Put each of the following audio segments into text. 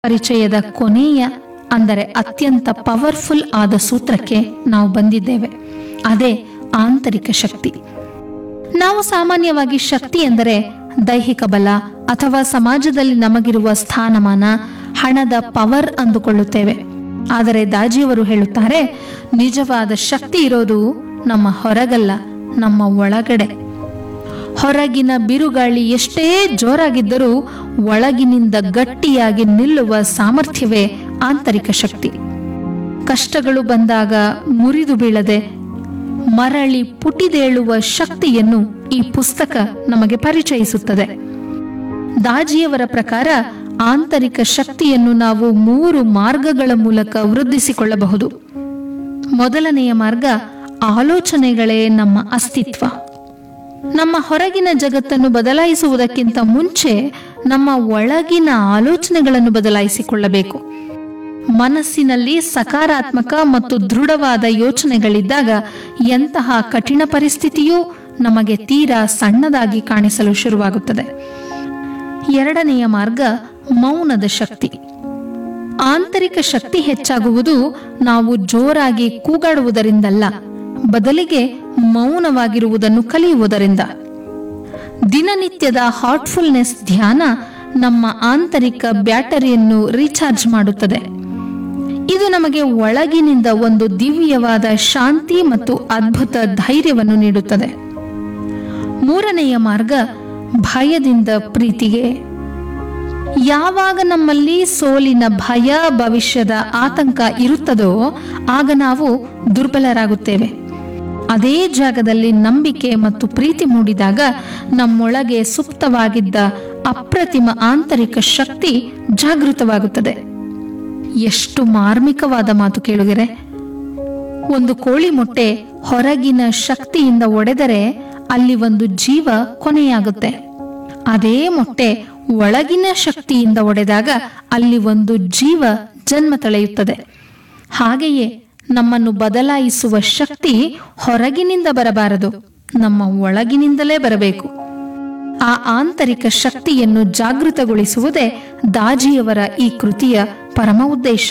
ಪರಿಚಯದ ಕೊನೆಯ ಅಂದರೆ ಅತ್ಯಂತ ಪವರ್ಫುಲ್ ಆದ ಸೂತ್ರಕ್ಕೆ ನಾವು ಬಂದಿದ್ದೇವೆ ಅದೇ ಆಂತರಿಕ ಶಕ್ತಿ ನಾವು ಸಾಮಾನ್ಯವಾಗಿ ಶಕ್ತಿ ಎಂದರೆ ದೈಹಿಕ ಬಲ ಅಥವಾ ಸಮಾಜದಲ್ಲಿ ನಮಗಿರುವ ಸ್ಥಾನಮಾನ ಹಣದ ಪವರ್ ಅಂದುಕೊಳ್ಳುತ್ತೇವೆ ಆದರೆ ದಾಜಿಯವರು ಹೇಳುತ್ತಾರೆ ನಿಜವಾದ ಶಕ್ತಿ ಇರೋದು ನಮ್ಮ ಹೊರಗಲ್ಲ ನಮ್ಮ ಒಳಗಡೆ ಹೊರಗಿನ ಬಿರುಗಾಳಿ ಎಷ್ಟೇ ಜೋರಾಗಿದ್ದರೂ ಒಳಗಿನಿಂದ ಗಟ್ಟಿಯಾಗಿ ನಿಲ್ಲುವ ಸಾಮರ್ಥ್ಯವೇ ಆಂತರಿಕ ಶಕ್ತಿ ಕಷ್ಟಗಳು ಬಂದಾಗ ಮುರಿದು ಬೀಳದೆ ಮರಳಿ ಪುಟಿದೇಳುವ ಶಕ್ತಿಯನ್ನು ಈ ಪುಸ್ತಕ ನಮಗೆ ಪರಿಚಯಿಸುತ್ತದೆ ದಾಜಿಯವರ ಪ್ರಕಾರ ಆಂತರಿಕ ಶಕ್ತಿಯನ್ನು ನಾವು ಮೂರು ಮಾರ್ಗಗಳ ಮೂಲಕ ವೃದ್ಧಿಸಿಕೊಳ್ಳಬಹುದು ಮೊದಲನೆಯ ಮಾರ್ಗ ಆಲೋಚನೆಗಳೇ ನಮ್ಮ ಅಸ್ತಿತ್ವ ನಮ್ಮ ಹೊರಗಿನ ಜಗತ್ತನ್ನು ಬದಲಾಯಿಸುವುದಕ್ಕಿಂತ ಮುಂಚೆ ನಮ್ಮ ಒಳಗಿನ ಆಲೋಚನೆಗಳನ್ನು ಬದಲಾಯಿಸಿಕೊಳ್ಳಬೇಕು ಮನಸ್ಸಿನಲ್ಲಿ ಸಕಾರಾತ್ಮಕ ಮತ್ತು ದೃಢವಾದ ಯೋಚನೆಗಳಿದ್ದಾಗ ಎಂತಹ ಕಠಿಣ ಪರಿಸ್ಥಿತಿಯೂ ನಮಗೆ ತೀರಾ ಸಣ್ಣದಾಗಿ ಕಾಣಿಸಲು ಶುರುವಾಗುತ್ತದೆ ಎರಡನೆಯ ಮಾರ್ಗ ಮೌನದ ಶಕ್ತಿ ಆಂತರಿಕ ಶಕ್ತಿ ಹೆಚ್ಚಾಗುವುದು ನಾವು ಜೋರಾಗಿ ಕೂಗಾಡುವುದರಿಂದಲ್ಲ ಬದಲಿಗೆ ಮೌನವಾಗಿರುವುದನ್ನು ಕಲಿಯುವುದರಿಂದ ದಿನನಿತ್ಯದ ಹಾರ್ಟ್ಫುಲ್ನೆಸ್ ಧ್ಯಾನ ನಮ್ಮ ಆಂತರಿಕ ಬ್ಯಾಟರಿಯನ್ನು ರೀಚಾರ್ಜ್ ಮಾಡುತ್ತದೆ ಇದು ನಮಗೆ ಒಳಗಿನಿಂದ ಒಂದು ದಿವ್ಯವಾದ ಶಾಂತಿ ಮತ್ತು ಅದ್ಭುತ ಧೈರ್ಯವನ್ನು ನೀಡುತ್ತದೆ ಮೂರನೆಯ ಮಾರ್ಗ ಭಯದಿಂದ ಪ್ರೀತಿಗೆ ಯಾವಾಗ ನಮ್ಮಲ್ಲಿ ಸೋಲಿನ ಭಯ ಭವಿಷ್ಯದ ಆತಂಕ ಇರುತ್ತದೋ ಆಗ ನಾವು ದುರ್ಬಲರಾಗುತ್ತೇವೆ ಅದೇ ಜಾಗದಲ್ಲಿ ನಂಬಿಕೆ ಮತ್ತು ಪ್ರೀತಿ ಮೂಡಿದಾಗ ನಮ್ಮೊಳಗೆ ಸುಪ್ತವಾಗಿದ್ದ ಅಪ್ರತಿಮ ಆಂತರಿಕ ಶಕ್ತಿ ಜಾಗೃತವಾಗುತ್ತದೆ ಎಷ್ಟು ಮಾರ್ಮಿಕವಾದ ಮಾತು ಕೇಳುಗೆರೆ ಒಂದು ಕೋಳಿ ಮೊಟ್ಟೆ ಹೊರಗಿನ ಶಕ್ತಿಯಿಂದ ಒಡೆದರೆ ಅಲ್ಲಿ ಒಂದು ಜೀವ ಕೊನೆಯಾಗುತ್ತೆ ಅದೇ ಮೊಟ್ಟೆ ಒಳಗಿನ ಶಕ್ತಿಯಿಂದ ಒಡೆದಾಗ ಅಲ್ಲಿ ಒಂದು ಜೀವ ಜನ್ಮ ತಳೆಯುತ್ತದೆ ಹಾಗೆಯೇ ನಮ್ಮನ್ನು ಬದಲಾಯಿಸುವ ಶಕ್ತಿ ಹೊರಗಿನಿಂದ ಬರಬಾರದು ನಮ್ಮ ಒಳಗಿನಿಂದಲೇ ಬರಬೇಕು ಆ ಆಂತರಿಕ ಶಕ್ತಿಯನ್ನು ಜಾಗೃತಗೊಳಿಸುವುದೇ ದಾಜಿಯವರ ಈ ಕೃತಿಯ ಪರಮ ಉದ್ದೇಶ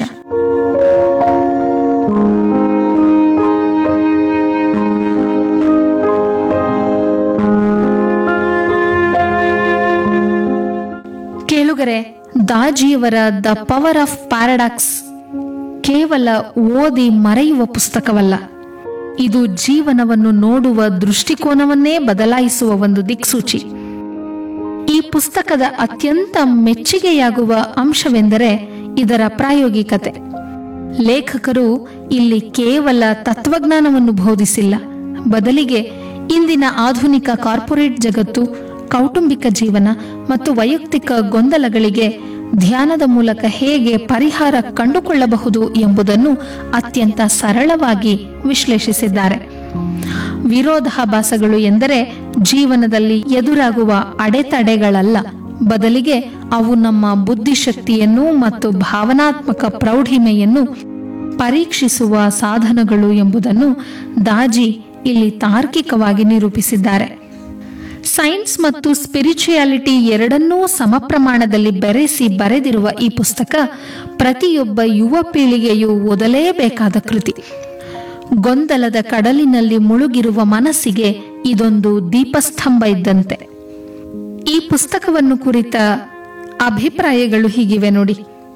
ಕೇಳುಗರೆ ದಾಜಿಯವರ ದ ಪವರ್ ಆಫ್ ಪ್ಯಾರಡಾಕ್ಸ್ ಕೇವಲ ಓದಿ ಮರೆಯುವ ಪುಸ್ತಕವಲ್ಲ ಇದು ಜೀವನವನ್ನು ನೋಡುವ ದೃಷ್ಟಿಕೋನವನ್ನೇ ಬದಲಾಯಿಸುವ ಒಂದು ದಿಕ್ಸೂಚಿ ಈ ಪುಸ್ತಕದ ಅತ್ಯಂತ ಮೆಚ್ಚುಗೆಯಾಗುವ ಅಂಶವೆಂದರೆ ಇದರ ಪ್ರಾಯೋಗಿಕತೆ ಲೇಖಕರು ಇಲ್ಲಿ ಕೇವಲ ತತ್ವಜ್ಞಾನವನ್ನು ಬೋಧಿಸಿಲ್ಲ ಬದಲಿಗೆ ಇಂದಿನ ಆಧುನಿಕ ಕಾರ್ಪೊರೇಟ್ ಜಗತ್ತು ಕೌಟುಂಬಿಕ ಜೀವನ ಮತ್ತು ವೈಯಕ್ತಿಕ ಗೊಂದಲಗಳಿಗೆ ಧ್ಯಾನದ ಮೂಲಕ ಹೇಗೆ ಪರಿಹಾರ ಕಂಡುಕೊಳ್ಳಬಹುದು ಎಂಬುದನ್ನು ಅತ್ಯಂತ ಸರಳವಾಗಿ ವಿಶ್ಲೇಷಿಸಿದ್ದಾರೆ ವಿರೋಧಾಭಾಸಗಳು ಎಂದರೆ ಜೀವನದಲ್ಲಿ ಎದುರಾಗುವ ಅಡೆತಡೆಗಳಲ್ಲ ಬದಲಿಗೆ ಅವು ನಮ್ಮ ಬುದ್ಧಿಶಕ್ತಿಯನ್ನು ಮತ್ತು ಭಾವನಾತ್ಮಕ ಪ್ರೌಢಿಮೆಯನ್ನು ಪರೀಕ್ಷಿಸುವ ಸಾಧನಗಳು ಎಂಬುದನ್ನು ದಾಜಿ ಇಲ್ಲಿ ತಾರ್ಕಿಕವಾಗಿ ನಿರೂಪಿಸಿದ್ದಾರೆ ಸೈನ್ಸ್ ಮತ್ತು ಸ್ಪಿರಿಚುಯಾಲಿಟಿ ಎರಡನ್ನೂ ಸಮ ಪ್ರಮಾಣದಲ್ಲಿ ಬೆರೆಸಿ ಬರೆದಿರುವ ಈ ಪುಸ್ತಕ ಪ್ರತಿಯೊಬ್ಬ ಯುವ ಪೀಳಿಗೆಯು ಓದಲೇಬೇಕಾದ ಕೃತಿ ಗೊಂದಲದ ಕಡಲಿನಲ್ಲಿ ಮುಳುಗಿರುವ ಮನಸ್ಸಿಗೆ ಇದೊಂದು ದೀಪಸ್ತಂಭ ಇದ್ದಂತೆ ಈ ಪುಸ್ತಕವನ್ನು ಕುರಿತ ಅಭಿಪ್ರಾಯಗಳು ಹೀಗಿವೆ ನೋಡಿ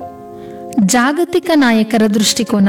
ಜಾಗತಿಕ ನಾಯಕರ ದೃಷ್ಟಿಕೋನ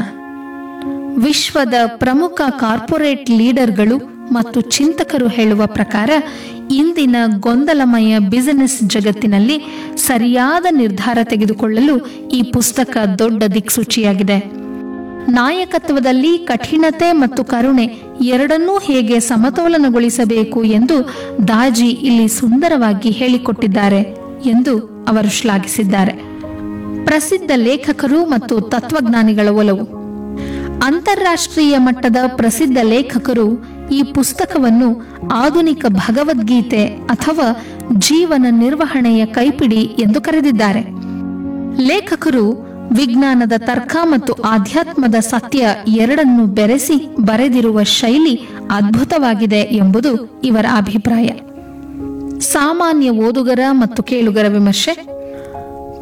ವಿಶ್ವದ ಪ್ರಮುಖ ಕಾರ್ಪೊರೇಟ್ ಲೀಡರ್ಗಳು ಮತ್ತು ಚಿಂತಕರು ಹೇಳುವ ಪ್ರಕಾರ ಇಂದಿನ ಗೊಂದಲಮಯ ಬಿಸಿನೆಸ್ ಜಗತ್ತಿನಲ್ಲಿ ಸರಿಯಾದ ನಿರ್ಧಾರ ತೆಗೆದುಕೊಳ್ಳಲು ಈ ಪುಸ್ತಕ ದೊಡ್ಡ ದಿಕ್ಸೂಚಿಯಾಗಿದೆ ನಾಯಕತ್ವದಲ್ಲಿ ಕಠಿಣತೆ ಮತ್ತು ಕರುಣೆ ಎರಡನ್ನೂ ಹೇಗೆ ಸಮತೋಲನಗೊಳಿಸಬೇಕು ಎಂದು ದಾಜಿ ಇಲ್ಲಿ ಸುಂದರವಾಗಿ ಹೇಳಿಕೊಟ್ಟಿದ್ದಾರೆ ಎಂದು ಅವರು ಶ್ಲಾಘಿಸಿದ್ದಾರೆ ಪ್ರಸಿದ್ಧ ಲೇಖಕರು ಮತ್ತು ತತ್ವಜ್ಞಾನಿಗಳ ಒಲವು ಅಂತಾರಾಷ್ಟ್ರೀಯ ಮಟ್ಟದ ಪ್ರಸಿದ್ಧ ಲೇಖಕರು ಈ ಪುಸ್ತಕವನ್ನು ಆಧುನಿಕ ಭಗವದ್ಗೀತೆ ಅಥವಾ ಜೀವನ ನಿರ್ವಹಣೆಯ ಕೈಪಿಡಿ ಎಂದು ಕರೆದಿದ್ದಾರೆ ಲೇಖಕರು ವಿಜ್ಞಾನದ ತರ್ಕ ಮತ್ತು ಆಧ್ಯಾತ್ಮದ ಸತ್ಯ ಎರಡನ್ನು ಬೆರೆಸಿ ಬರೆದಿರುವ ಶೈಲಿ ಅದ್ಭುತವಾಗಿದೆ ಎಂಬುದು ಇವರ ಅಭಿಪ್ರಾಯ ಸಾಮಾನ್ಯ ಓದುಗರ ಮತ್ತು ಕೇಳುಗರ ವಿಮರ್ಶೆ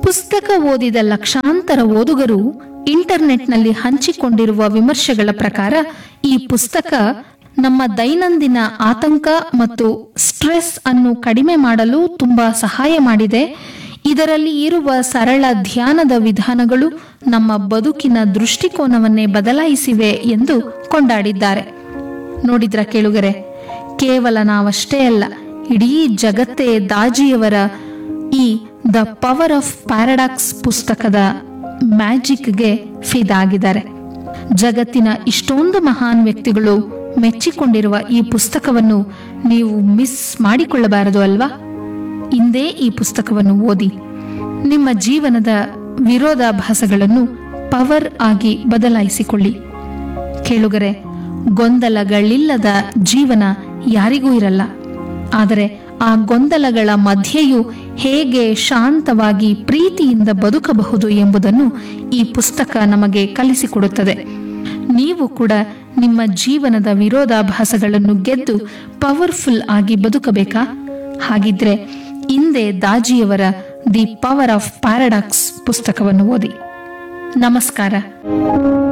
ಪುಸ್ತಕ ಓದಿದ ಲಕ್ಷಾಂತರ ಓದುಗರು ಇಂಟರ್ನೆಟ್ನಲ್ಲಿ ಹಂಚಿಕೊಂಡಿರುವ ವಿಮರ್ಶೆಗಳ ಪ್ರಕಾರ ಈ ಪುಸ್ತಕ ನಮ್ಮ ದೈನಂದಿನ ಆತಂಕ ಮತ್ತು ಸ್ಟ್ರೆಸ್ ಅನ್ನು ಕಡಿಮೆ ಮಾಡಲು ತುಂಬಾ ಸಹಾಯ ಮಾಡಿದೆ ಇದರಲ್ಲಿ ಇರುವ ಸರಳ ಧ್ಯಾನದ ವಿಧಾನಗಳು ನಮ್ಮ ಬದುಕಿನ ದೃಷ್ಟಿಕೋನವನ್ನೇ ಬದಲಾಯಿಸಿವೆ ಎಂದು ಕೊಂಡಾಡಿದ್ದಾರೆ ನೋಡಿದ್ರ ಕೇಳುಗರೆ ಕೇವಲ ನಾವಷ್ಟೇ ಅಲ್ಲ ಇಡೀ ಜಗತ್ತೇ ದಾಜಿಯವರ ಈ ದ ಪವರ್ ಆಫ್ ಪ್ಯಾರಡಾಕ್ಸ್ ಪುಸ್ತಕದ ಮ್ಯಾಜಿಕ್ಗೆ ಫಿದಾಗಿದ್ದಾರೆ ಜಗತ್ತಿನ ಇಷ್ಟೊಂದು ಮಹಾನ್ ವ್ಯಕ್ತಿಗಳು ಮೆಚ್ಚಿಕೊಂಡಿರುವ ಈ ಪುಸ್ತಕವನ್ನು ನೀವು ಮಿಸ್ ಮಾಡಿಕೊಳ್ಳಬಾರದು ಅಲ್ವಾ ಇಂದೇ ಈ ಪುಸ್ತಕವನ್ನು ಓದಿ ನಿಮ್ಮ ಜೀವನದ ವಿರೋಧಾಭಾಸಗಳನ್ನು ಪವರ್ ಆಗಿ ಬದಲಾಯಿಸಿಕೊಳ್ಳಿ ಕೇಳುಗರೆ ಗೊಂದಲಗಳಿಲ್ಲದ ಜೀವನ ಯಾರಿಗೂ ಇರಲ್ಲ ಆದರೆ ಆ ಗೊಂದಲಗಳ ಮಧ್ಯೆಯೂ ಹೇಗೆ ಶಾಂತವಾಗಿ ಪ್ರೀತಿಯಿಂದ ಬದುಕಬಹುದು ಎಂಬುದನ್ನು ಈ ಪುಸ್ತಕ ನಮಗೆ ಕಲಿಸಿಕೊಡುತ್ತದೆ ನೀವು ಕೂಡ ನಿಮ್ಮ ಜೀವನದ ವಿರೋಧಾಭಾಸಗಳನ್ನು ಗೆದ್ದು ಪವರ್ಫುಲ್ ಆಗಿ ಬದುಕಬೇಕಾ ಹಾಗಿದ್ರೆ ಹಿಂದೆ ದಾಜಿಯವರ ದಿ ಪವರ್ ಆಫ್ ಪ್ಯಾರಡಾಕ್ಸ್ ಪುಸ್ತಕವನ್ನು ಓದಿ ನಮಸ್ಕಾರ